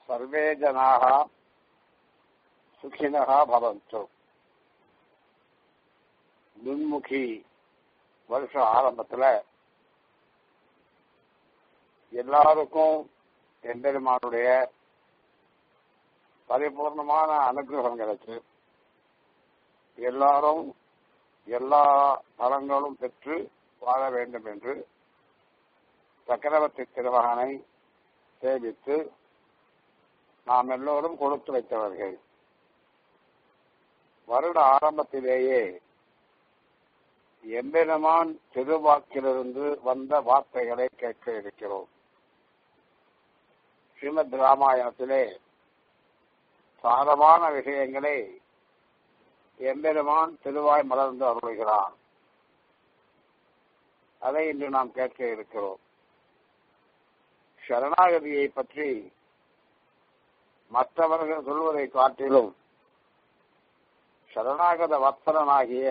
Survey ஜனாக சுகினகா பவந்து முன்முகி வருஷ ஆரம்பத்துல எல்லாருக்கும் எம்பெருமானுடைய பரிபூர்ணமான அனுகிரகம் கிடைச்சு எல்லாரும் எல்லா பலங்களும் பெற்று வாழ வேண்டும் என்று சக்கரவர்த்தி திருமகனை சேவித்து நாம் எல்லோரும் கொடுத்து வைத்தவர்கள் வருட ஆரம்பத்திலேயே எம்பெருமான் திருவாக்கிலிருந்து வந்த வார்த்தைகளை கேட்க இருக்கிறோம் ஸ்ரீமத் ராமாயணத்திலே சாரமான விஷயங்களை எம்பெருமான் திருவாய் மலர்ந்து அருள்கிறான் அதை இன்று நாம் கேட்க இருக்கிறோம் சரணாகதியை பற்றி மற்றவர்கள் சொல்வதை காட்டிலும் சரணாகத வத்சலனாகிய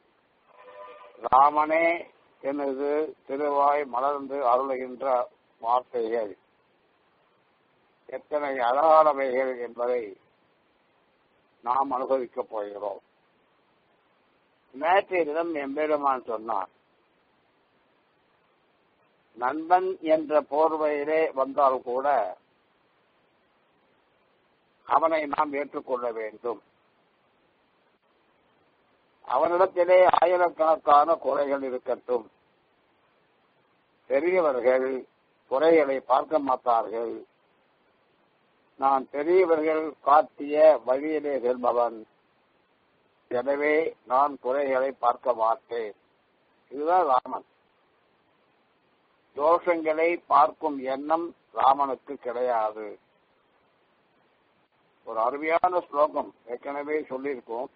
ராமனே எனது திருவாய் மலர்ந்து அருளுகின்ற வார்த்தைகள் எத்தனை அழகானவைகள் என்பதை நாம் அனுபவிக்கப் போகிறோம் நேற்றைய தினம் எம்பெருமான் சொன்னார் நண்பன் என்ற போர்வையிலே வந்தால் கூட அவனை நாம் ஏற்றுக்கொள்ள வேண்டும் அவனிடத்திலே ஆயிரக்கணக்கான குறைகள் இருக்கட்டும் பெரியவர்கள் குறைகளை பார்க்க மாட்டார்கள் நான் பெரியவர்கள் காட்டிய வழியிலே செல்பவன் எனவே நான் குறைகளை பார்க்க மாட்டேன் இதுதான் ராமன் தோஷங்களை பார்க்கும் எண்ணம் ராமனுக்கு கிடையாது ஒரு அருமையான ஸ்லோகம் ஏற்கனவே சொல்லியிருக்கோம்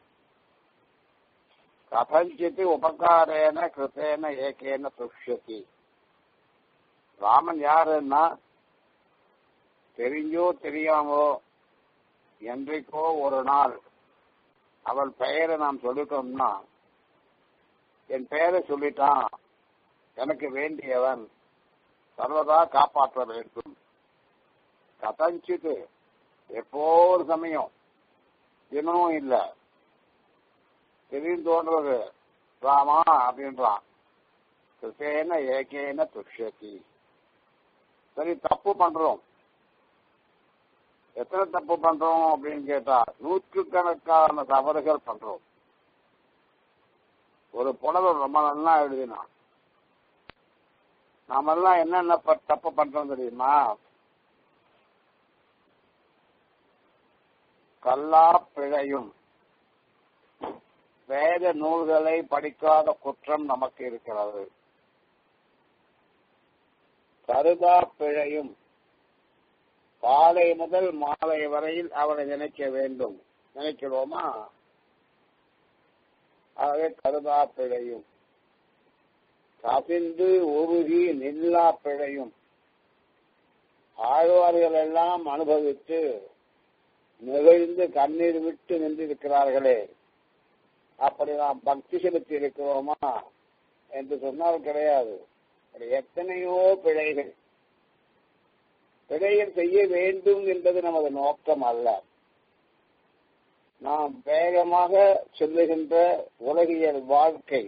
கதஞ்சித்து உபகாரேன கிருத்தேன ஏகேன துஷ்யதி ராமன் யாருன்னா தெரிஞ்சோ தெரியாமோ என்றைக்கோ ஒரு நாள் அவள் பெயரை நாம் சொல்லிட்டோம்னா என் பெயரை சொல்லிட்டான் எனக்கு வேண்டியவன் சர்வதா காப்பாற்ற வேண்டும் கதஞ்சித்து எப்போ ஒரு சமயம் தினமும் இல்ல திடீர்னு தோன்றது ராமா அப்படின்றான் கிருத்தேன ஏகேன துஷ்யதி சரி தப்பு பண்றோம் எத்தனை தப்பு பண்றோம் அப்படின்னு கேட்டா நூற்றுக்கணக்கான தவறுகள் பண்றோம் ஒரு புலவர் ரொம்ப நல்லா எழுதினான் நாமெல்லாம் என்னென்ன தப்பு பண்றோம் தெரியுமா கல்லா பிழையும் வேத நூல்களை படிக்காத குற்றம் நமக்கு இருக்கிறது கருதா பிழையும் காலை முதல் மாலை வரையில் அவனை நினைக்க வேண்டும் நினைக்கிறோமா ஆகவே கருதா பிழையும் கசிந்து உருகி நில்லா பிழையும் ஆழ்வார்கள் எல்லாம் அனுபவித்து நெகிழ்ந்து கண்ணீர் விட்டு நின்றிருக்கிறார்களே அப்படி நாம் பக்தி செலுத்தி இருக்கிறோமா என்று சொன்னால் கிடையாது எத்தனையோ பிழைகள் பிழைகள் செய்ய வேண்டும் என்பது நமது நோக்கம் அல்ல நாம் வேகமாக செல்லுகின்ற உலகியல் வாழ்க்கை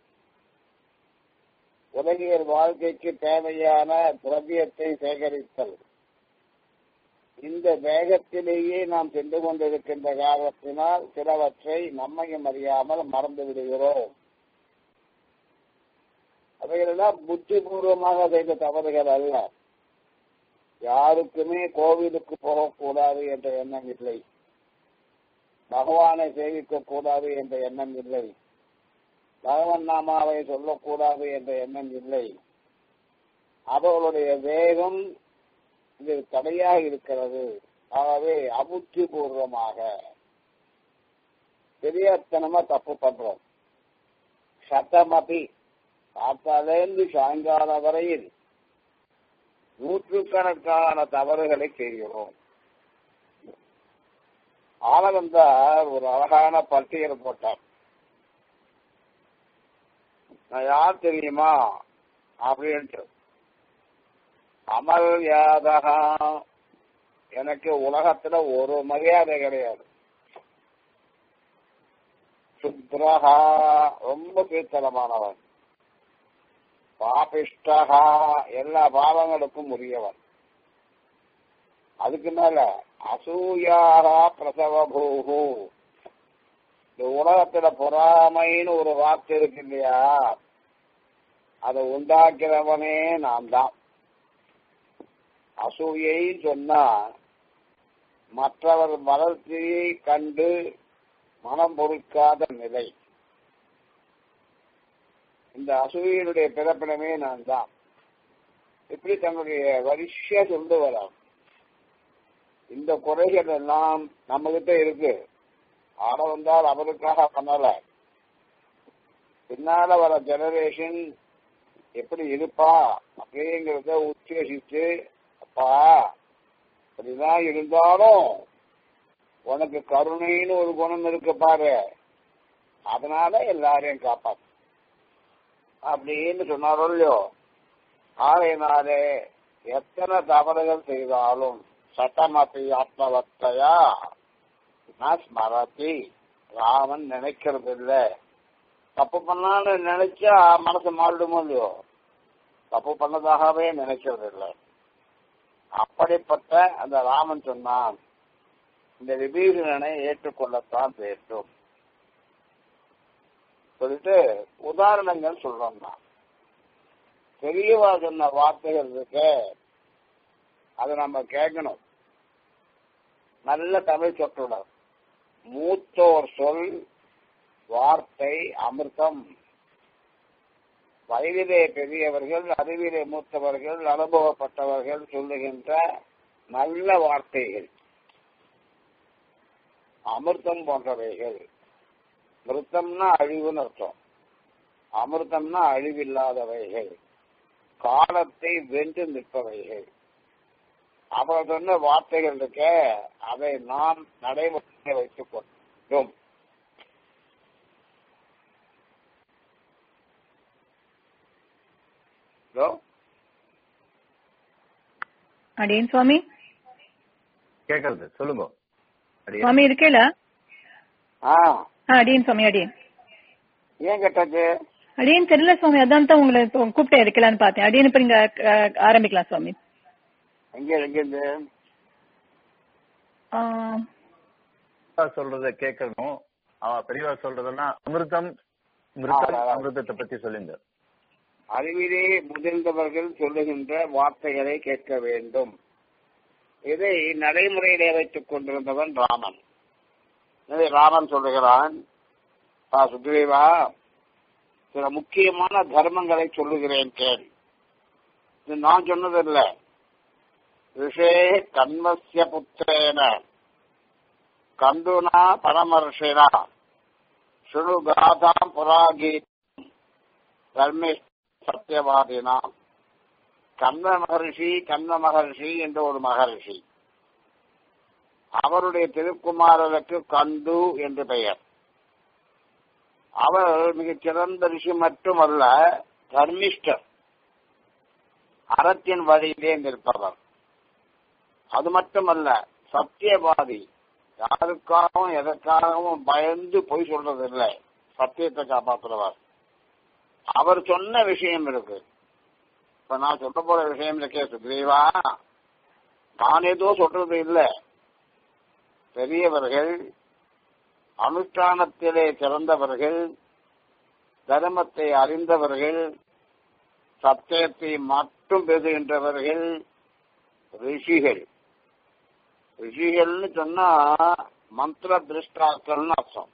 உலகியல் வாழ்க்கைக்கு தேவையான திரவியத்தை சேகரித்தல் இந்த வேகத்திலேயே நாம் சென்று கொண்டிருக்கின்ற காரணத்தினால் சிலவற்றை நம்மையும் அறியாமல் மறந்து விடுகிறோம் அவைகளெல்லாம் புத்திபூர்வமாக செய்த தவறுகள் அல்ல யாருக்குமே கோவிலுக்கு போகக்கூடாது என்ற எண்ணம் இல்லை பகவானை சேவிக்க கூடாது என்ற எண்ணம் இல்லை பகவன் நாமாவை சொல்லக்கூடாது என்ற எண்ணம் இல்லை அவர்களுடைய வேகம் இது தடையாக இருக்கிறது ஆகவே அபுத்திபூர்வமாக பெரியத்தனமா தப்பு பண்றோம் சத்தமபி காத்தாலேந்து சாயங்காலம் வரையில் நூற்றுக்கணக்கான தவறுகளை செய்கிறோம் ஆனவந்தார் ஒரு அழகான பட்டியல் போட்டார் நான் யார் தெரியுமா அப்படின்ட்டு அமல் யாதகா எனக்கு உலகத்துல ஒரு மரியாதை கிடையாது சுத்ரஹா ரொம்ப கீர்த்தனமானவன் பாபிஷ்டஹா எல்லா பாவங்களுக்கும் உரியவன் அதுக்கு மேல அசூயாக பிரசவபூஹு இந்த உலகத்துல பொறாமைன்னு ஒரு வார்த்தை இருக்கு இல்லையா அதை உண்டாக்கிறவனே நான் தான் அசூயை சொன்னா மற்றவர் வளர்ச்சியை கண்டு மனம் பொறுக்காத நிலை இந்த அசூயினுடைய பிறப்பிடமே நான் தான் இப்படி தன்னுடைய வரிசையா சொல்லிட்டு வரான் இந்த குறைகள் எல்லாம் நம்ம கிட்ட இருக்கு ஆட வந்தால் அவருக்காக பண்ணல பின்னால வர ஜெனரேஷன் எப்படி இருப்பா அப்படிங்கிறத உத்தேசித்து அப்பா அப்படிதான் இருந்தாலும் உனக்கு கருணைன்னு ஒரு குணம் இருக்கு பாரு அதனால எல்லாரையும் காப்பாத்து அப்படின்னு சொன்னாரோ இல்லையோ ஆகையினாலே எத்தனை தவறுகள் செய்தாலும் சட்டமத்தை ஆத்மவத்தையா நான் ஸ்மரத்தி ராமன் நினைக்கிறது இல்ல தப்பு பண்ணான்னு நினைச்சா மனசு மாறிடுமோ இல்லையோ தப்பு பண்ணதாகவே நினைக்கிறது இல்லை அப்படிப்பட்ட அந்த ராமன் சொன்னான் இந்த விபீஷணனை ஏற்றுக்கொள்ளத்தான் வேண்டும் சொல்லிட்டு உதாரணங்கள் சொல்றோம் நான் பெரியவா சொன்ன வார்த்தைகள் இருக்கு அதை நம்ம கேட்கணும் நல்ல தமிழ் சொற்றொடர் மூத்தோர் சொல் வார்த்தை அமிர்தம் வயதிலே பெரியவர்கள் அறிவிலே மூத்தவர்கள் அனுபவப்பட்டவர்கள் சொல்லுகின்ற நல்ல வார்த்தைகள் அமிர்தம் போன்றவைகள் மிருத்தம்னா அழிவுன்னு அர்த்தம் அமிர்தம்னா அழிவில்லாதவைகள் காலத்தை வென்று நிற்பவைகள் அவர் சொன்ன வார்த்தைகள் இருக்க அதை நாம் நடைமுறை வைத்துக் கொண்டோம் அடியேன் சுவாமி கேக்குறது சொல்லுங்க அடியே. சுவாமி இருக்கேல ஆ ஆ அடியேன் சுவாமி அடியேன் ஏன் கேட்டாச்சு அடியேன் தெரியல சுவாமி அதான் தான் உங்களை இப்போ கூப்பிட்டு இருக்கலான்னு பார்த்தேன் அடியேன் இப்ப நீங்க அஹ், ஆரம்பிக்கலாம் சுவாமி எங்க எங்கிருந்து ஆ, பெரியவா சொல்றத கேட்கணும் அவ பெரியவா சொல்றதெல்லாம் அமிர்தம் மிருதம் ஆ, ஆ. அமிர்தத்தை பத்தி சொல்லியிருந்தார் அறிவிலே முதிர்ந்தவர்கள் சொல்லுகின்ற வார்த்தைகளை கேட்க வேண்டும் இதை நடைமுறையிலே வைத்துக் கொண்டிருந்தவன் ராமன் எனவே ராமன் சொல்லுகிறான் "பா சுக்ரீவா சில முக்கியமான தர்மங்களை சொல்லுகிறேன் கேள் இது நான் சொன்னதில்ல ரிஷே கண்மஸ்ய புத்திரேன கந்துனா பரமர்ஷினா சுணு காதாம் புராகீதம் தர்மே சத்தியவாதினாம் கந்த மகர்ஷி கந்த மகர்ஷி என்ற ஒரு மகர்ஷி அவருடைய திருக்குமாரருக்கு கந்து என்று பெயர் அவர் மிகச் சிறந்த ரிஷி மட்டுமல்ல தர்மிஷ்டர் அறத்தின் வழியிலே நிற்பவர் அது மட்டுமல்ல சத்தியவாதி யாருக்காகவும் எதற்காகவும் பயந்து பொய் சொல்றதில்லை சத்தியத்தை காப்பாற்றுறவர் அவர் சொன்ன விஷயம் இருக்கு இப்ப நான் சொல்ல போற விஷயம் இருக்கே சுக்ரீவா நான் ஏதோ சொல்றது இல்ல பெரியவர்கள் அனுஷ்டானத்திலே சிறந்தவர்கள் தர்மத்தை அறிந்தவர்கள் சத்தியத்தை மட்டும் பேசுகின்றவர்கள் ரிஷிகள் ரிஷிகள்னு சொன்னா மந்திர திருஷ்டாக்கள்னு அர்த்தம்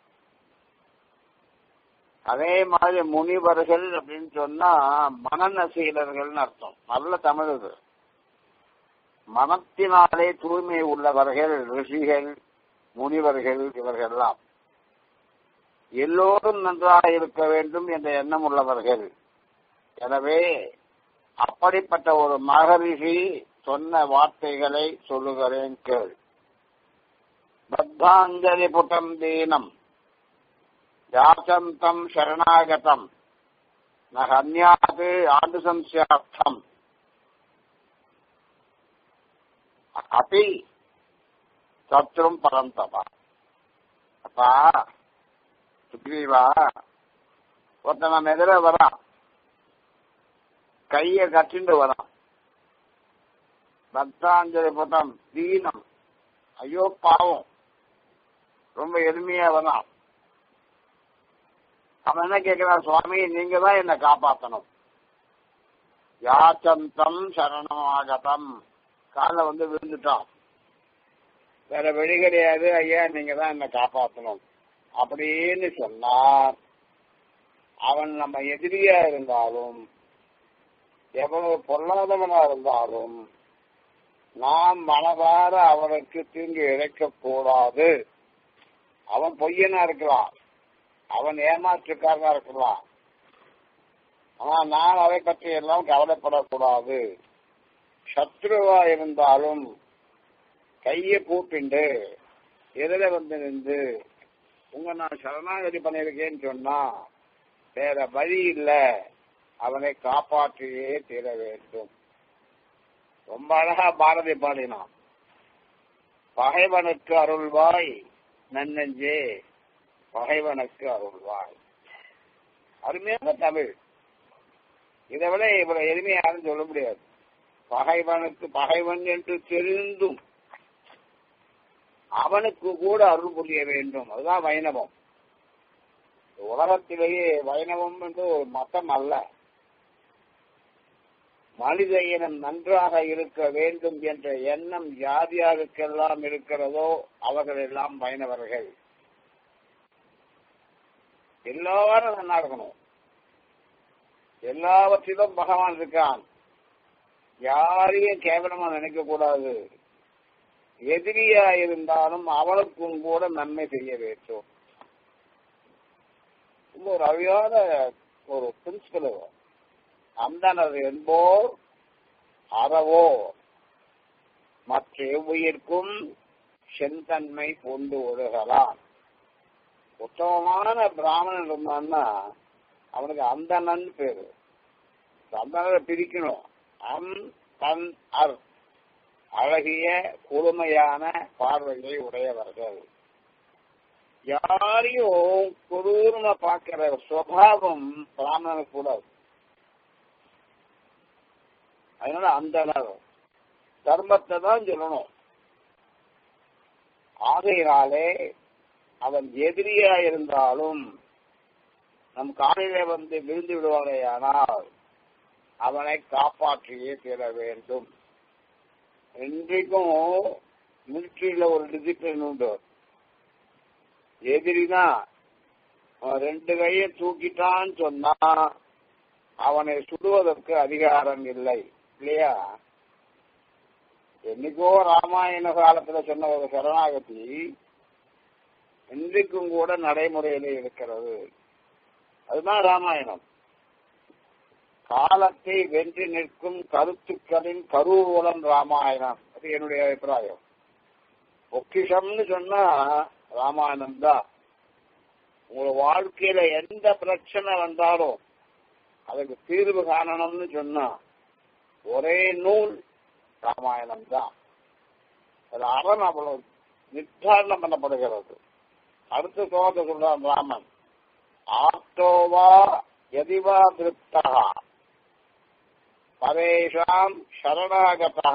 அதே மாதிரி முனிவர்கள் அப்படின்னு சொன்னா மனநசீலர்கள்னு அர்த்தம் நல்ல தமிழ் இது மனத்தினாலே தூய்மை உள்ளவர்கள் ரிஷிகள் முனிவர்கள் இவர்கள்லாம் எல்லோரும் நன்றாக இருக்க வேண்டும் என்ற எண்ணம் உள்ளவர்கள் எனவே அப்படிப்பட்ட ஒரு மகரிஷி சொன்ன வார்த்தைகளை சொல்லுகிறேன் கேள் பத்தாஞ்சலி புட்டம் தீனம் யாசந்தம் சரணாகதம் நன்யாது ஆண்டு சம்சியார்த்தம் अपि சத்ரும் பரந்தபா அப்பா சுக்ரீவா ஒருத்தன் நம்ம எதிர வரான் கைய கட்டிண்டு வரான் பக்தாஞ்சலி புத்தம் தீனம் ஐயோ பாவம் ரொம்ப எளிமையா வரான் அவன் என்ன கேட்கிறான் சுவாமி நீங்க தான் என்ன காப்பாத்தணும் யாச்சந்தம் சரணமாகதம் கால வந்து விழுந்துட்டான் வேற வழி கிடையாது ஐயா நீங்க தான் என்ன காப்பாத்தணும் அப்படின்னு சொன்னார் அவன் நம்ம எதிரியா இருந்தாலும் எவ்வளவு பொல்லாதவனா இருந்தாலும் நாம் மனதார அவனுக்கு தீங்கு இழைக்க கூடாது அவன் பொய்யனா இருக்கலாம் அவன் ஏமாற்றுக்காரனா இருக்கலாம் ஆனா நான் அதை பற்றி எல்லாம் கவலைப்படக்கூடாது சத்ருவா இருந்தாலும் கைய கூப்பிண்டு எதிர வந்து நின்று உங்க நான் சரணாகதி பண்ணிருக்கேன்னு சொன்னா வேற வழி இல்ல அவனை காப்பாற்றியே தீர வேண்டும் ரொம்ப அழகா பாரதி பாடினான் பகைவனுக்கு அருள்வாய் நன்னெஞ்சே பகைவனுக்கு அருள்வாய் அருமையான தமிழ் இதை விட இவ்வளவு எளிமையா யாரும் சொல்ல முடியாது பகைவனுக்கு பகைவன் என்று தெரிந்தும் அவனுக்கு கூட அருள் புரிய வேண்டும் அதுதான் வைணவம் உலகத்திலேயே வைணவம் என்று ஒரு மதம் அல்ல மனித இனம் நன்றாக இருக்க வேண்டும் என்ற எண்ணம் யார் யாருக்கெல்லாம் இருக்கிறதோ அவர்கள் எல்லாம் வைணவர்கள் எல்லாரும் நல்லா இருக்கணும் எல்லாவற்றிலும் பகவான் இருக்கான் யாரையும் கேவலமா நினைக்க கூடாது எதிரியா இருந்தாலும் அவனுக்கும் கூட நன்மை செய்ய வேண்டும் ரொம்ப ஒரு அழியாத ஒரு பிரின்சிபல் அந்தனர் என்போர் அறவோ மற்ற உயிர்க்கும் செந்தன்மை கொண்டு ஒழுகலாம் உத்தமமான பிராமணன் இருந்தான்னா அவனுக்கு அந்தணன் பேரு அந்தனரை பிரிக்கணும் அம் தன் அர் அழகிய கொடுமையான பார்வையை உடையவர்கள் யாரையும் கொடூரமா பார்க்கிற சுவாவம் பிராமணனுக்கு கூடாது அதனால அந்த தர்மத்தை தான் சொல்லணும் ஆகையினாலே அவன் எதிரியா இருந்தாலும் நம் காலையில வந்து விழுந்து விடுவானேயானால் அவனை காப்பாற்றியே தீர வேண்டும் இன்றைக்கும் மிலிட்ரியில ஒரு டிசிப்ளின் உண்டு எதிரினா அவன் ரெண்டு கையை தூக்கிட்டான்னு சொன்னா அவனை சுடுவதற்கு அதிகாரம் இல்லை இல்லையா என்னைக்கோ ராமாயண காலத்துல சொன்ன ஒரு சரணாகதி இன்றைக்கும் கூட நடைமுறையில இருக்கிறது அதுதான் ராமாயணம் காலத்தை வென்று நிற்கும் கருத்துக்களின் கருவூலம் ராமாயணம் அது என்னுடைய அபிப்பிராயம் பொக்கிஷம்னு சொன்னா ராமாயணம் தான் உங்க வாழ்க்கையில எந்த பிரச்சனை வந்தாலும் அதுக்கு தீர்வு காணணும்னு சொன்னா ஒரே நூல் ராமாயணம் தான் அது அறம் அவ்வளவு நிர்தாரணம் பண்ணப்படுகிறது அடுத்த சோதனை சொல்றான் ராமன் ஆப்தோவா எதிவா திருப்தா பரேஷாம் சரணாகதா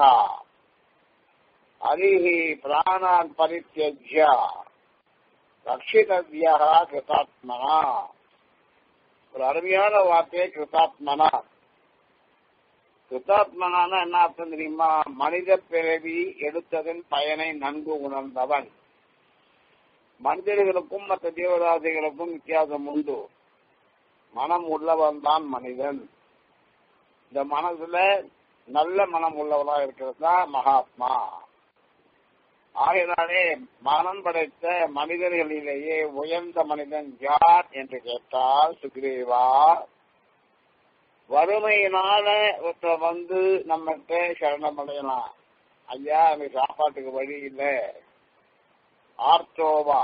அரிஹி பிராணான் பரித்தியஜ்ய ரட்சிதவ்யா கிருதாத்மனா ஒரு அருமையான வார்த்தை கிருதாத்மனா கிருதாத்மனான என்ன அர்த்தம் தெரியுமா மனித பிறவி எடுத்ததன் பயனை நன்கு உணர்ந்தவன் மனிதர்களுக்கும் மற்ற தேவதாசிகளுக்கும் வித்தியாசம் உண்டு மனம் உள்ளவன் தான் மனிதன் இந்த மனசுல நல்ல மனம் உள்ளவனா இருக்கிறது தான் மகாத்மா ஆகையினாலே மனம் படைத்த மனிதர்களிலேயே உயர்ந்த மனிதன் யார் என்று கேட்டால் சுக்ரீவா வறுமையினால ஒருத்தர் வந்து நம்மகிட்ட சரணம் அடையலாம் ஐயா அங்க சாப்பாட்டுக்கு வழி இல்லை ஆர்த்தோவா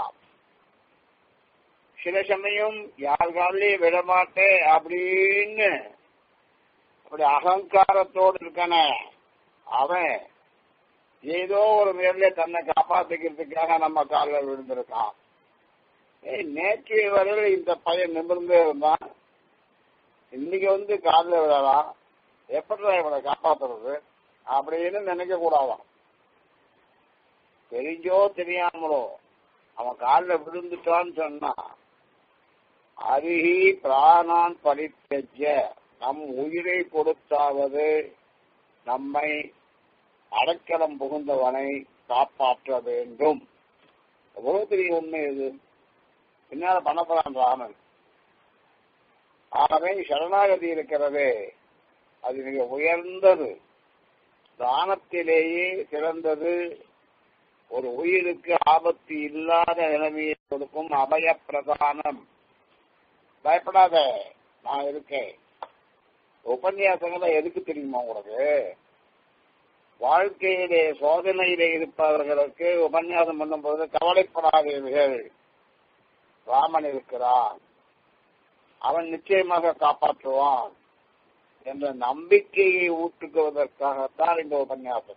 சில சமயம் யார் காலையும் விடமாட்டேன் அப்படின்னு அப்படி அகங்காரத்தோடு இருக்கானே அவன் ஏதோ ஒரு நேர்ல தன்னை காப்பாத்திக்கிறதுக்காக நம்ம காலில் விழுந்திருக்கான் ஏய் நேற்று வரையில் இந்த பையன் நிமிர்ந்தே இருந்தான் இன்னைக்கு வந்து காலில் விழலாம் எப்படி இவனை காப்பாத்துறது அப்படின்னு நினைக்க கூடாதான் தெரிஞ்சோ தெரியாமலோ அவன் காலில் விழுந்துட்டான்னு சொன்னா அருகி பிராணான் பரித்தஜ நம் உயிரை கொடுத்தாவது நம்மை அடைக்கலம் புகுந்தவனை காப்பாற்ற வேண்டும் எவ்வளவு பெரிய உண்மை இது பின்னால பண்ணப்படான் ராமன் ஆகவே சரணாகதி இருக்கிறதே அது மிக உயர்ந்தது தானத்திலேயே சிறந்தது ஒரு உயிருக்கு ஆபத்து இல்லாத நிலைமையை கொடுக்கும் அபய பிரதானம் பயப்படாத நான் இருக்கேன் உபன்யாசங்களை எதுக்கு தெரியுமா உங்களுக்கு வாழ்க்கையிலே சோதனையிலே இருப்பவர்களுக்கு உபன்யாசம் பண்ணும்போது கவலைப்படாதீர்கள் ராமன் இருக்கிறான் அவன் நிச்சயமாக காப்பாற்றுவான் என்ற நம்பிக்கையை ஊட்டுக்குவதற்காகத்தான் இந்த உபன்யாசம்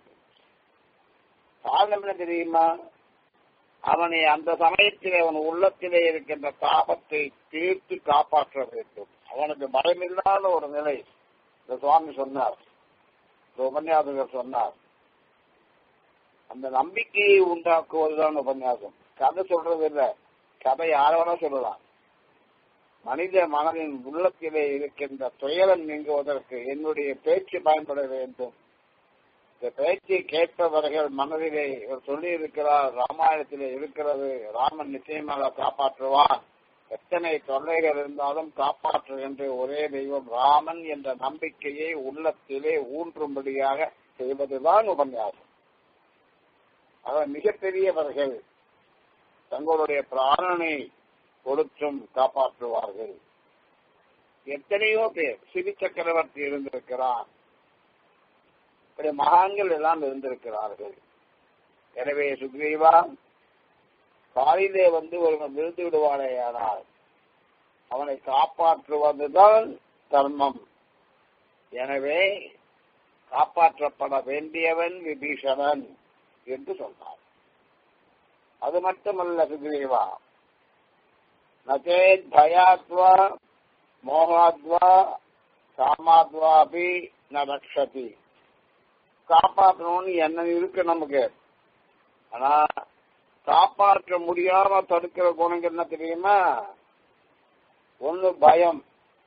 காரணம் என்ன தெரியுமா அவனை அந்த சமயத்திலே அவன் உள்ளத்திலே இருக்கின்ற தாபத்தை தீர்த்து காப்பாற்ற வேண்டும் அவனுக்கு பயமில்லாத ஒரு நிலை இந்த சுவாமி சொன்னார் இந்த உபன்யாசகர் சொன்னார் அந்த நம்பிக்கையை உண்டாக்குவதுதான் உபன்யாசம் கதை சொல்றது இல்ல கதை யார வேணா சொல்லலாம் மனித மனதின் உள்ளத்திலே இருக்கின்ற துயரம் நீங்குவதற்கு என்னுடைய பேச்சு பயன்பட வேண்டும் இந்த பேச்சை கேட்பவர்கள் மனதிலே இவர் சொல்லி இருக்கிறார் ராமாயணத்திலே இருக்கிறது ராமன் நிச்சயமாக காப்பாற்றுவான் எத்தனை தொல்லைகள் இருந்தாலும் காப்பாற்றுகின்ற ஒரே தெய்வம் ராமன் என்ற நம்பிக்கையை உள்ளத்திலே ஊன்றும்படியாக செய்வதுதான் உபன்யாசம் அவர் மிகப்பெரியவர்கள் தங்களுடைய பிராணனை கொடுத்தும் காப்பாற்றுவார்கள் எத்தனையோ பேர் சிவி சக்கரவர்த்தி இருந்திருக்கிறான் இப்படி மகான்கள் எல்லாம் இருந்திருக்கிறார்கள் எனவே சுக்ரீவா காலிலே வந்து ஒருவன் விழுந்து விடுவானேயானால் அவனை காப்பாற்றுவதுதான் தர்மம் எனவே காப்பாற்றப்பட வேண்டியவன் விபீஷணன் என்று சொன்னார் அது மட்டுமல்ல சுக்ரீவா நச்சேத் பயாத்வா மோகாத்வா காமாத்வாபி ந ரக்ஷதி காப்பாற்றணும்னு என்ன இருக்கு நமக்கு ஆனா காப்பாற்ற முடியாம தடுக்கிற குணங்கள் என்ன தெரியுமா ஒண்ணு பயம்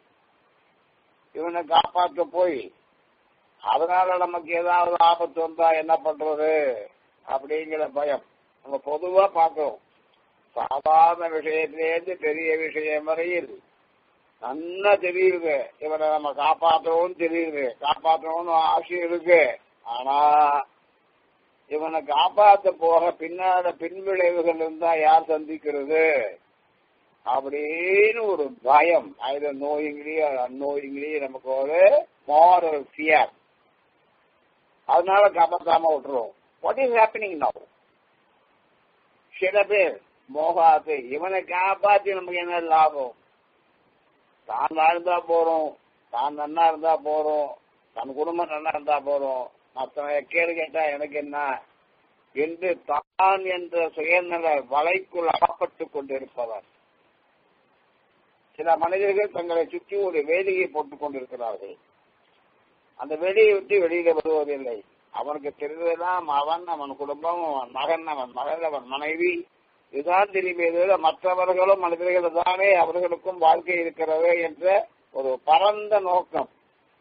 இவனை காப்பாற்ற போய் அதனால நமக்கு ஏதாவது ஆபத்து வந்தா என்ன பண்றது அப்படிங்கிற பயம் நம்ம பொதுவா பார்க்கிறோம் சாதாரண விஷயத்திலேருந்து பெரிய விஷயம் வரையில் நல்லா தெரியுது இவனை நம்ம காப்பாற்றவும் தெரியுது காப்பாற்றணும்னு ஆசை இருக்கு ஆனா இவனை காப்பாத்த போக பின்னால பின்விளைவுகள் இருந்தா யார் சந்திக்கிறது அப்படின்னு ஒரு பயம் அது நோயிங்களே அந்நோயிங்களே நமக்கு ஒரு மாரல் ஃபியர் அதனால காப்பாத்தாம விட்டுருவோம் வாட் இஸ் ஹேப்பனிங் நவ் சில பேர் மோகாத்து இவனை காப்பாத்தி நமக்கு என்ன லாபம் தான் வாழ்ந்தா போறோம் தான் நன்னா இருந்தா போறோம் தன் குடும்பம் நல்லா இருந்தா போறோம் மற்றவன் கேடு கேட்டா எனக்கு என்ன என்று தான் என்ற சுயநல வலைக்குள் அகப்பட்டு கொண்டிருப்பவர் சில மனிதர்கள் தங்களை சுற்றி ஒரு வேலியை போட்டுக் கொண்டிருக்கிறார்கள் அந்த வேலியை விட்டு வெளியில வருவதில்லை அவனுக்கு தெரிந்ததெல்லாம் அவன் அவன் குடும்பம் அவன் மகன் அவன் மகள் அவன் மனைவி இதுதான் தெரியுமே தவிர மற்றவர்களும் மனிதர்கள் தானே அவர்களுக்கும் வாழ்க்கை இருக்கிறது என்ற ஒரு பரந்த நோக்கம்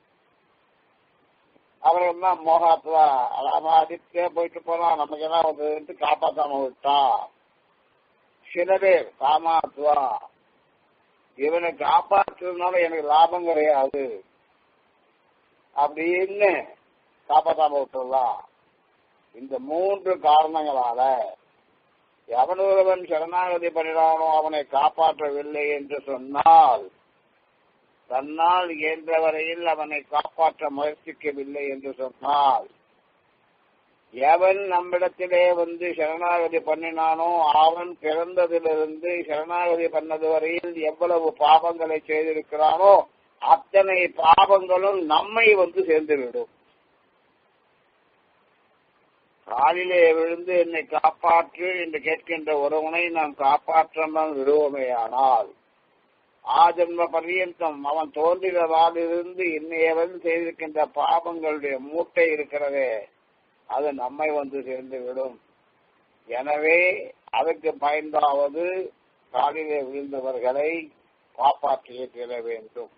அவர்கள் தான் மோகாத்வா அலாமா அடித்தே போயிட்டு போலாம் நமக்கு என்ன வந்து காப்பாத்தாம விட்டா சில பேர் காமாத்வா இவனை காப்பாற்றுறதுனால எனக்கு லாபம் கிடையாது அப்படின்னு காப்பாத்தாம விட்டுறலாம் இந்த மூன்று காரணங்களால எவன் ஒருவன் சரணாகதி பண்ணினானோ அவனை காப்பாற்றவில்லை என்று சொன்னால் தன்னால் இயன்ற வரையில் அவனை காப்பாற்ற முயற்சிக்கவில்லை என்று சொன்னால் எவன் நம்மிடத்திலே வந்து சரணாகதி பண்ணினானோ அவன் பிறந்ததிலிருந்து சரணாகதி பண்ணது வரையில் எவ்வளவு பாவங்களை செய்திருக்கிறானோ அத்தனை பாவங்களும் நம்மை வந்து சேர்ந்துவிடும் காலிலே விழுந்து என்னை காப்பாற்று என்று கேட்கின்ற ஒருவனை நாம் காப்பாற்றாமல் விடுவோமேயானால் ஆஜன்ம பர்யந்தம் அவன் தோன்றினதாலிருந்து இன்னையவன் செய்திருக்கின்ற பாபங்களுடைய மூட்டை இருக்கிறதே அது நம்மை வந்து சேர்ந்து விடும் எனவே அதற்கு பயந்தாவது காலிலே விழுந்தவர்களை காப்பாற்றியே தீர வேண்டும்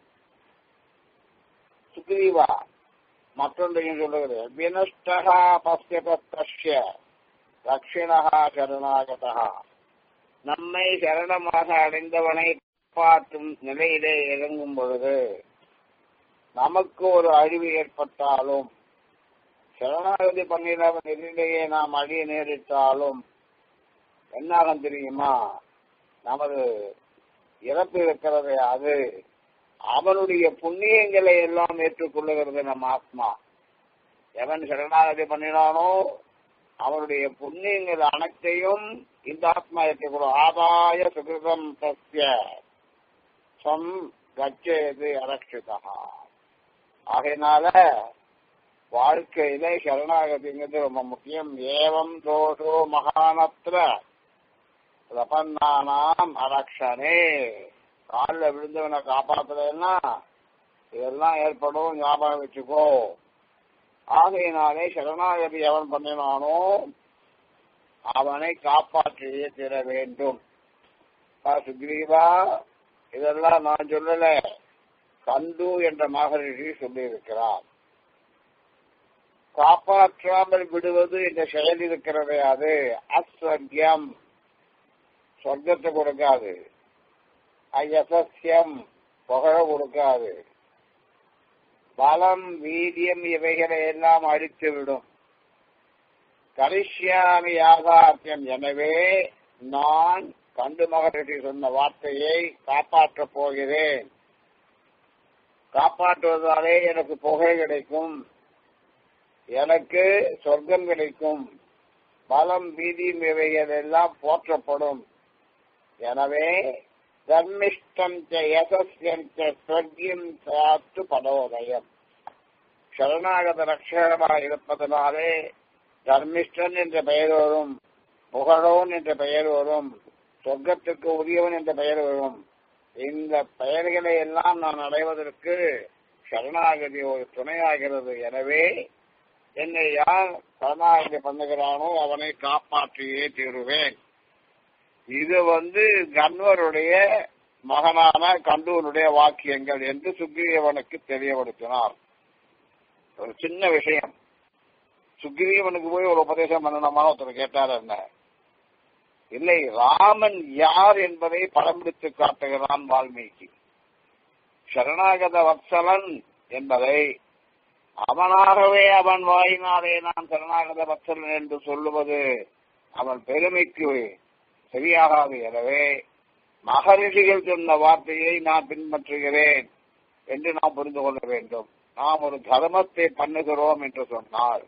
சுக்ரீவா மற்றொன்றையும் சொல்லுகிறது வினஷ்டகா பசிய தட்சிணகா சரணாகதா நம்மை சரணமாக அடைந்தவனை காப்பாற்றும் நிலையிலே இறங்கும் பொழுது நமக்கு ஒரு அழிவு ஏற்பட்டாலும் சரணாகதி பண்ணினவன் எதிரிலேயே நாம் அழிய நேரிட்டாலும் என்னாகும் தெரியுமா நமது இறப்பு இருக்கிறது அது அவனுடைய புண்ணியங்களை எல்லாம் ஏற்றுக்கொள்ளுகிறது நம் ஆத்மா எவன் சரணாகதி பண்ணினானோ அவனுடைய புண்ணியங்கள் அனைத்தையும் இந்த ஆத்மா ஏற்றுக்கொள்ளும் ஆதாய சுகிருதம் தஸ்ய சம் கச்சேது அரட்சிதா ஆகையினால வாழ்க்கையில சரணாகதிங்கிறது ரொம்ப முக்கியம் ஏவம் தோஷோ மகானத்திர பிரபன்னானாம் அரக்ஷனே காலில் விழுந்தவனை காப்பாத்துறதுன்னா இதெல்லாம் ஏற்படும் ஞாபகம் வச்சுக்கோ ஆகையினாலே சரணாகதி எவன் பண்ணினானோ அவனை காப்பாற்றியே தீர வேண்டும் சுக்ரீவா இதெல்லாம் நான் சொல்லல கந்து என்ற மகரிஷி சொல்லியிருக்கிறார் காப்பாற்றாமல் விடுவது என்ற செயல் இருக்கிறதே அது அஸ்வர்யம் சொர்க்கத்தை கொடுக்காது அயசஸ்யம் புகழ கொடுக்காது பலம் வீரியம் இவைகளை எல்லாம் அழித்து விடும் கரிஷ்யாமி யாதார்த்தியம் எனவே நான் கண்டு மகரிஷி சொன்ன வார்த்தையை காப்பாற்றப் போகிறேன் காப்பாற்றுவதாலே எனக்கு புகை கிடைக்கும் எனக்கு சொர்க்கம் கிடைக்கும் பலம் வீதியும் இவைகள் எல்லாம் போற்றப்படும் எனவே தர்மிஷ்டம் யசஸ்யம் ஸ்வர்கியம் சாத்து படோதயம் சரணாகத ரட்சகமாக இருப்பதனாலே தர்மிஷ்டன் என்ற பெயர் வரும் புகழோன் என்ற பெயர் வரும் சொர்க்கத்துக்கு உரியவன் என்ற பெயர் வரும் இந்த பெயர்களை எல்லாம் நான் அடைவதற்கு சரணாகதி ஒரு துணையாகிறது எனவே என்னை யார் சரணாகதி பண்ணுகிறானோ அவனை காப்பாற்றியே தீருவேன் இது வந்து கண்வருடைய மகனான கண்டூருடைய வாக்கியங்கள் என்று சுக்ரீவனுக்கு தெரியப்படுத்தினார் ஒரு சின்ன விஷயம் சுக்ரீவனுக்கு போய் ஒரு உபதேசம் பண்ணணுமான ஒருத்தர் கேட்டார் என்ன இல்லை ராமன் யார் என்பதை படம் பிடித்து காட்டுகிறான் வால்மீகி சரணாகத வத்சலன் என்பதை அவனாகவே அவன் வாயினாலே நான் சரணாகத வத்சலன் என்று சொல்லுவது அவன் பெருமைக்கு சரியாகாது எனவே மகரிஷிகள் சொன்ன வார்த்தையை நான் பின்பற்றுகிறேன் என்று நாம் புரிந்து கொள்ள வேண்டும் நாம் ஒரு தர்மத்தை பண்ணுகிறோம் என்று சொன்னால்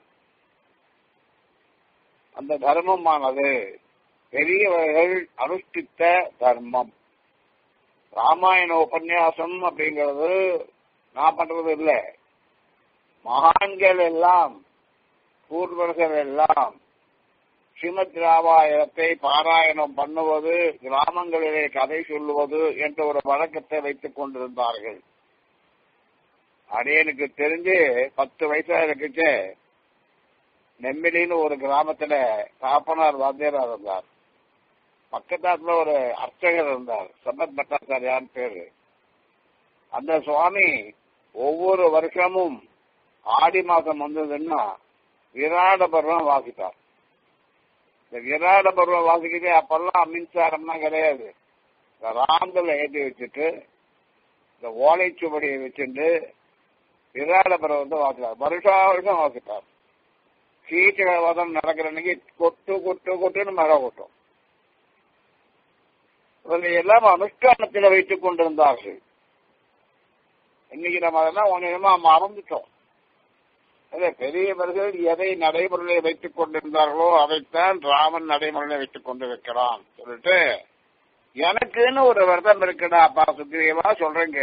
அந்த தர்மமானது பெரியவர்கள் அனுஷ்டித்த தர்மம் ராமாயண உபன்யாசம் அப்படிங்கிறது நான் பண்றது இல்லை மகான்கள் எல்லாம் பூர்வர்கள் எல்லாம் ஸ்ரீமத் ராமாயணத்தை பாராயணம் பண்ணுவது கிராமங்களிலே கதை சொல்லுவது என்ற ஒரு வழக்கத்தை வைத்துக் கொண்டிருந்தார்கள் அடையனுக்கு தெரிஞ்சு பத்து வயசா இருக்குச்சு நெம்மிலின்னு ஒரு கிராமத்துல காப்பனார் வாத்தியாரா இருந்தார் பக்கத்தாத்துல ஒரு அர்ச்சகர் இருந்தார் சம்பத் பட்டாச்சாரியான்னு பேரு அந்த சுவாமி ஒவ்வொரு வருஷமும் ஆடி மாசம் வந்ததுன்னா விராட பருவம் வாசித்தார் இந்த விராட பருவம் வாசிக்கிட்டே அப்பெல்லாம் மின்சாரம்லாம் கிடையாது இந்த ராந்தல ஏற்றி வச்சுட்டு இந்த ஓலைச்சுவடியை வச்சுட்டு விராட பருவத்தை வாசித்தார் வருஷா வருஷம் வாசித்தார் கீச்சக வதம் நடக்கிற அன்னைக்கு கொட்டு கொட்டு கொட்டுன்னு மழை கொட்டும் இவங்க எல்லாம் அனுஷ்டானத்தில் வைத்துக் கொண்டிருந்தார்கள் இன்னைக்கு நம்ம அதெல்லாம் கொஞ்சமா மறந்துட்டோம் அதே பெரியவர்கள் எதை நடைமுறையில் வைத்துக் கொண்டிருந்தார்களோ அதைத்தான் ராமன் நடைமுறையில் வைத்துக் கொண்டிருக்கிறான் சொல்லிட்டு எனக்குன்னு ஒரு விரதம் இருக்குடா அப்பா சுக்ரீவா சொல்றேங்க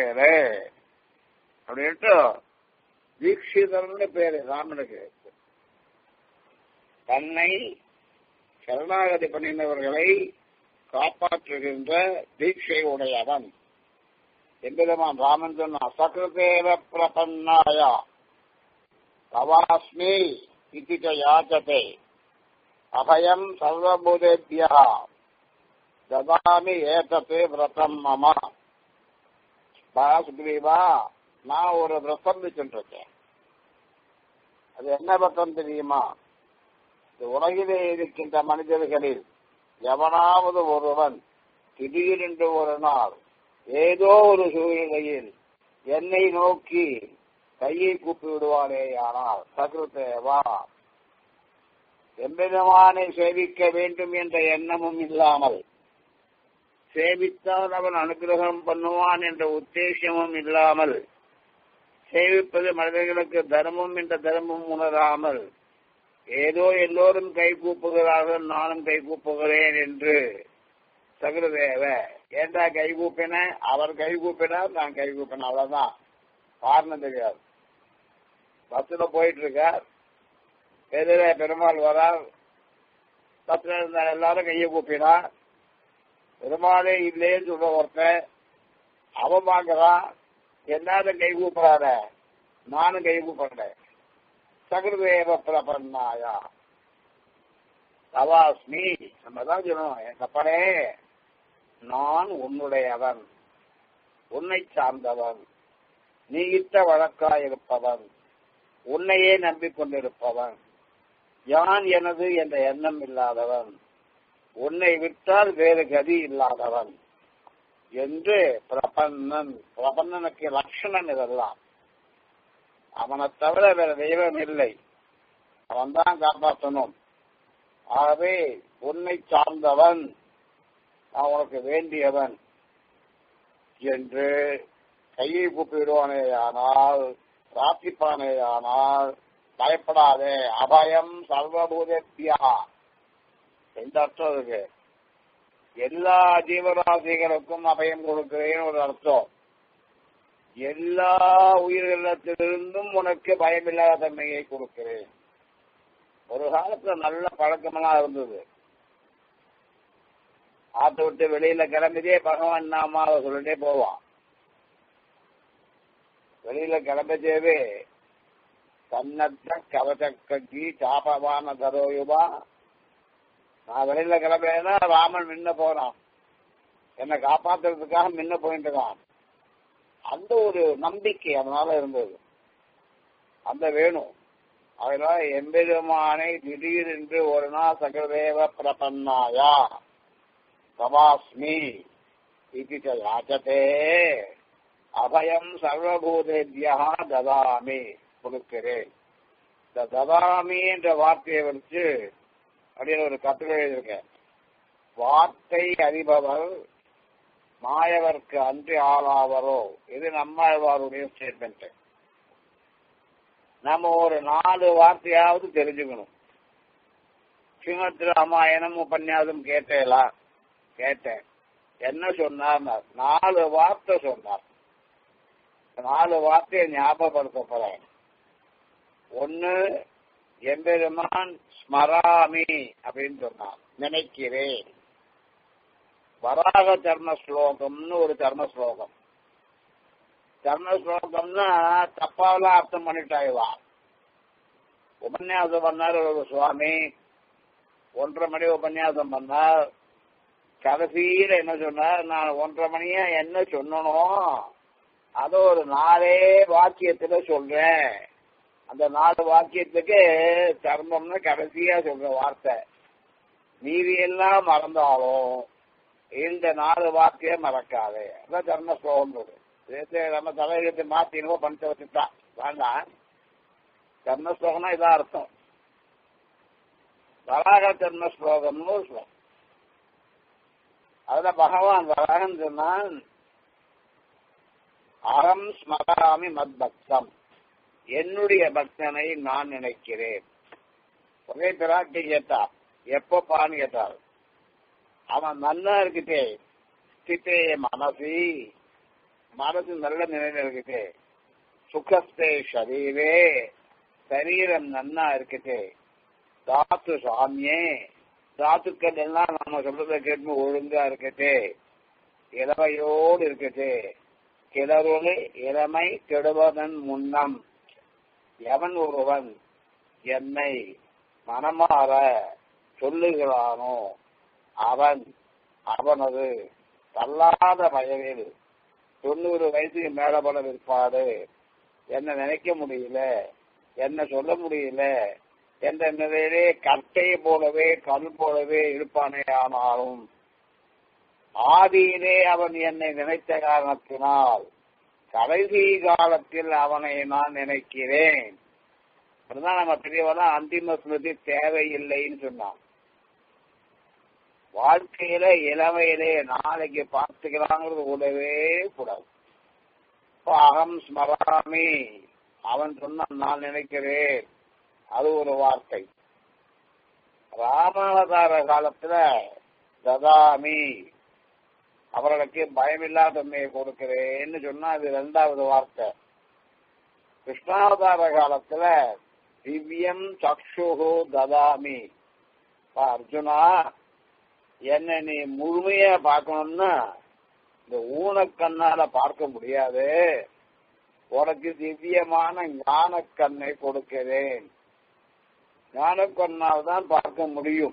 அப்படின்ட்டு தீட்சிதர்னு பேரு ராமனுக்கு தன்னை சரணாகதி பண்ணினவர்களை காப்பாற்றுகின்ற தீட்சை உடையவன் எம்பெருமான் ராமன் சொன்ன சகிருதேவ பிரபன்னாயா தவாஸ்மி இதி ச யாச்சதே அபயம் சர்வபூதேபியா ததாமி ஏதத்து விரதம் மம சுக்ரீவா நான் ஒரு விரதம் வச்சுருக்கேன் அது என்ன விரதம் தெரியுமா இந்த உலகிலே இருக்கின்ற மனிதர்களில் எவனாவது ஒருவன் திடீரென்று ஒரு நாள் ஏதோ ஒரு சூழ்நிலையில் என்னை நோக்கி கையை கூப்பி விடுவானேயானால் சகுருதேவா எம்பெருமானை சேவிக்க வேண்டும் என்ற எண்ணமும் இல்லாமல் சேவித்தால் அவன் அனுகிரகம் பண்ணுவான் என்ற உத்தேசமும் இல்லாமல் சேவிப்பது மனிதர்களுக்கு தர்மம் என்ற தர்மம் உணராமல் ஏதோ எல்லோரும் கை கூப்புகிறார்கள் நானும் கை கூப்புகிறேன் என்று சகுரதேவ ஏண்டா கை கூப்பின அவர் கை கூப்பினார் நான் கை கூப்பினேன் அவ்வளவுதான் காரணம் தெரியாது பஸ்ல போயிட்டு இருக்கார் எதிர பெருமாள் வரார் பஸ்ல இருந்த எல்லாரும் கையை கூப்பினார் பெருமாளே இல்லையே சொல்ற ஒருத்தன் அவன் பாக்குறான் எல்லாரும் கை கூப்பிடாத நானும் கை கூப்பிடுறேன் சகிருதேவ பிரபன்னாயா தவாஸ்மி நம்ம தான் சொல்லணும் என் கப்பனே நான் உன்னுடையவன் உன்னை சார்ந்தவன் நீ இட்ட வழக்காயிருப்பவன் உன்னையே நம்பிக்கொண்டிருப்பவன் யான் எனது என்ற எண்ணம் இல்லாதவன் உன்னை விட்டால் வேறு கதி இல்லாதவன் என்று பிரபன்னன் பிரபன்னனுக்கு லட்சணம் இதெல்லாம் அவனை தவிர வேற தெய்வம் இல்லை அவன் தான் காப்பாற்றணும் ஆகவே உன்னை சார்ந்தவன் நான் உனக்கு வேண்டியவன் என்று கையை கூப்பிடுவானே ஆனால் பிரார்த்திப்பானே ஆனால் பயப்படாதே அபயம் சர்வபூதத்தியா எந்த அர்த்தம் இருக்கு எல்லா ஜீவராசிகளுக்கும் அபயம் கொடுக்கிறேன் ஒரு அர்த்தம் எல்லா உயிர்களிடத்திலிருந்தும் உனக்கு பயமில்லாத தன்மையை கொடுக்கிறேன் ஒரு காலத்துல நல்ல பழக்கமெல்லாம் இருந்தது ஆத்த விட்டு வெளியில கிளம்பிதே பகவான் நாமாவை சொல்லிட்டே போவான் வெளியில கிளம்பிச்சேவே சன்னத்த கவச்சக்கி சாபவான தரோயுபா நான் வெளியில கிளம்புறேன்னா ராமன் முன்ன போறான் என்னை காப்பாத்துறதுக்காக முன்ன போயிட்டு இருக்கான் அந்த ஒரு நம்பிக்கை அதனால இருந்தது அந்த வேணும் அதனால எம்பெருமானை திடீரென்று ஒரு நாள் சகதேவ பிரபன்னாயா தவாஸ்மி இது யாச்சதே அபயம் சர்வபூதேபியா ததாமி கொடுக்கிறேன் இந்த ததாமி என்ற வார்த்தையை வச்சு அப்படின்னு ஒரு கட்டுரை எழுதியிருக்கேன் வார்த்தை அறிபவர் மாயவர்க்கு அன்றி ஆளாவரோ இது நம்மாழ்வாருடைய ஸ்டேட்மெண்ட் நம்ம ஒரு நாலு வார்த்தையாவது தெரிஞ்சுக்கணும் ஸ்ரீமத் ராமாயணம் உபன்யாசம் கேட்டேலா கேட்டேன் என்ன சொன்னார் நாலு வார்த்தை சொன்னார் நாலு வார்த்தையை ஞாபகப்படுத்த போறேன் ஒன்னு எம்பெருமான் ஸ்மராமி அப்படின்னு சொன்னான் நினைக்கிறேன் வராக தர்ம ஸ்லோகம்னு ஒரு தர்ம ஸ்லோகம் தர்ம ஸ்லோகம்னா தப்பாவெல்லாம் அர்த்தம் பண்ணிட்டாய்வா உபன்யாசம் பண்ணார் ஒரு சுவாமி ஒன்றரை மணி உபன்யாசம் பண்ணார் கடைசியில என்ன சொன்னார் நான் ஒன்றரை மணியா என்ன சொன்னனோ அத ஒரு நாலே வாக்கியத்துல சொல்றேன் அந்த நாலு வாக்கியத்துக்கு தர்மம்னு கடைசியா சொல்ற வார்த்தை மீதி எல்லாம் மறந்தாலும் இந்த நாலு வாக்கியம் மறக்காது அதான் தர்ம ஸ்லோகம் நம்ம தலையெழுத்து மாத்தினவோ பண்ணிட்டு வச்சுட்டான் வேண்டாம் தர்ம ஸ்லோகம்னா இதான் அர்த்தம் வராக தர்ம ஸ்லோகம்னு ஒரு ஸ்லோகம் அதுல பகவான் வராகன் சொன்னான் அறம் ஸ்மராமி மத் பக்தம் என்னுடைய பக்தனை நான் நினைக்கிறேன் ஒரே பிராட்டி கேட்டார் எப்பப்பான்னு கேட்டார் அவன் நல்லா இருக்குதே ஸ்திதே மனசி மனசு நல்ல நிலையில இருக்குதே சுகஸ்தே ஷரீரே சரீரம் நன்னா இருக்குதே தாத்து சாமியே தாத்துக்கள் எல்லாம் நம்ம சொல்றதை கேட்டு ஒழுங்கா இருக்கட்டே இளமையோடு இருக்கட்டே கிளறுளி இளமை கெடுவதன் முன்னம் எவன் ஒருவன் என்னை மனமாற சொல்லுகிறானோ அவன் அவனது தள்ளாத வயதில் தொண்ணூறு வயசுக்கு மேல பல விற்பாடு என்ன நினைக்க முடியல என்ன சொல்ல முடியல என்ற நிலையிலே கட்டை போலவே கல் போலவே இருப்பானே ஆனாலும் ஆதியிலே அவன் என்னை நினைத்த காரணத்தினால் கடைசி காலத்தில் அவனை நான் நினைக்கிறேன் அதுதான் நம்ம பெரியவனா அந்திம ஸ்மிருதி தேவையில்லைன்னு சொன்னான் வாழ்க்கையில இளமையிலே நாளைக்கு பார்த்துக்கலாங்கிறது கூடவே கூடாது இப்போ அகம் ஸ்மராமி அவன் சொன்னான் நான் நினைக்கிறேன் அது ஒரு வார்த்தை ராமாவதார காலத்துல ததாமி அவர்களுக்கு பயமில்லாத தன்மையை கொடுக்கிறேன்னு சொன்னா அது ரெண்டாவது வார்த்தை கிருஷ்ணாவதார காலத்துல திவ்யம் சக்ஷுகு ததாமி அர்ஜுனா என்ன நீ முழுமையா பார்க்கணும்னா இந்த ஊனக்கண்ணால பார்க்க முடியாது உனக்கு திவ்யமான ஞானக்கண்ணை கொடுக்கிறேன் ஞானக்கண்ணால் தான் பார்க்க முடியும்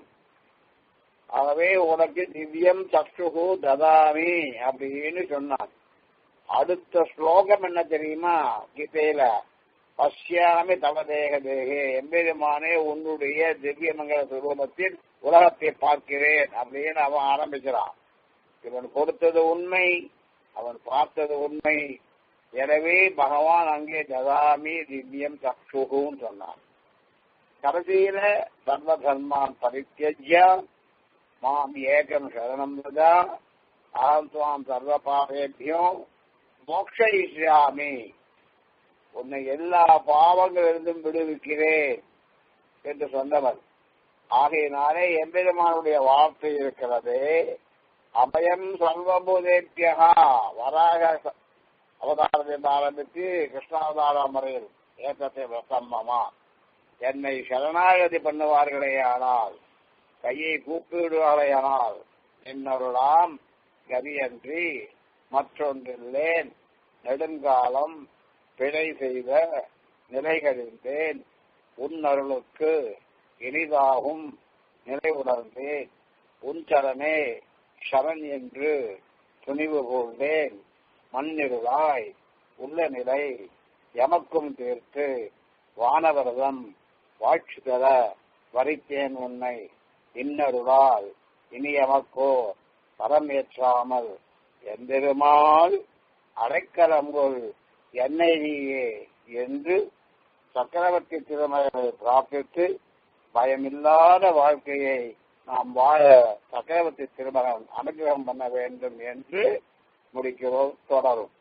ஆகவே உனக்கு திவ்யம் சக்ஷுகு ததாமி அப்படின்னு சொன்னான் அடுத்த ஸ்லோகம் என்ன தெரியுமா கீதையில பஷ்யாமி தவ தேக தேகே எம்பெருமானே உன்னுடைய திவ்யமங்கல சுரூபத்தில் உலகத்தை பார்க்கிறேன் அப்படின்னு அவன் ஆரம்பிக்கிறான் இவன் கொடுத்தது உண்மை அவன் பார்த்தது உண்மை எனவே பகவான் அங்கே ததாமி திவ்யம் சக்ஷுகுன்னு சொன்னான் கடைசியில சர்வ தர்மான் பரித்தியஜ்ய மாம் ஏகம் சரணம் விதா அகம் துவாம் சர்வ பாவேபியம் மோக்ஷயிஷ்யாமி உன்னை எல்லா பாவங்களிலிருந்தும் விடுவிக்கிறேன் என்று சொன்னவர் ஆகையினாலே எம்பெருமானுடைய வார்த்தை இருக்கிறது அபயம் சர்வபூதேபியா வராக அவதாரத்தை ஆரம்பித்து கிருஷ்ணாவதாரம் வரையில் ஏற்றத்தை பிரசம்மமா என்னை சரணாகதி பண்ணுவார்களே ஆனால் கையை கூப்பிடுவார்களே ஆனால் என்னருளாம் கதியன்றி மற்றொன்றில்லேன் நெடுங்காலம் பிழை செய்த நிலைகளின்றேன் உன்னருளுக்கு இனிதாகும் நிலை உணர்ந்தேன் உன் சரணே சரண் என்று துணிவு கொண்டேன் மண்ணிருளாய் உள்ள நிலை எமக்கும் தீர்த்து வானவரதம் வாழ்ச்சி தர வரித்தேன் உன்னை இன்னருளால் இனி எமக்கோ பரமேற்றாமல் எம்பெருமாள் அடைக்கலங்கொள் என்னை நீயே என்று சக்கரவர்த்தி திருமகளை பிரார்த்தித்து பயமில்லாத வாழ்க்கையை நாம் வாழ சக்கரவர்த்தி திருமகன் அனுகிரகம் பண்ண வேண்டும் என்று முடிக்கிறோம் தொடரும்